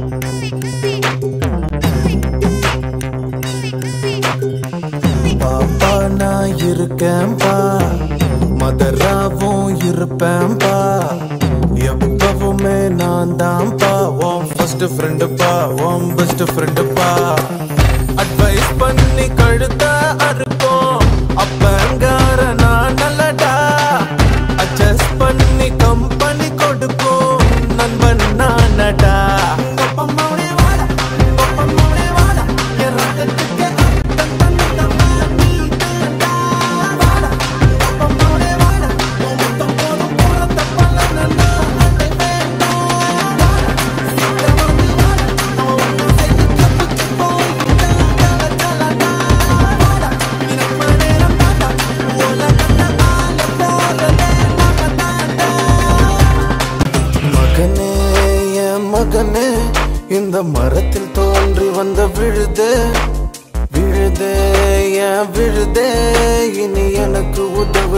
பாப்பா நான் இருக்கேன்பா மதராவும் இருப்பேன்பா எப்பவுமே நான் தான்ப்பா உன் ஃபர்ஸ்ட் ஃப்ரெண்டுப்பா உன் பெஸ்ட் ஃப்ரெண்டுப்பா அட்வைஸ் பண்ணி கழுத்த அறுக்கும் அப்பங்கார நான் நல்லடா அட்ஜஸ்ட் பண்ணி கம்பெனி கொடுக்கும் நண்பன் நானடா மகனே என் மகனே இந்த மரத்தில் தோன்றி வந்த விழுதே விழுதே என் விழுதே இனி எனக்கு உதவ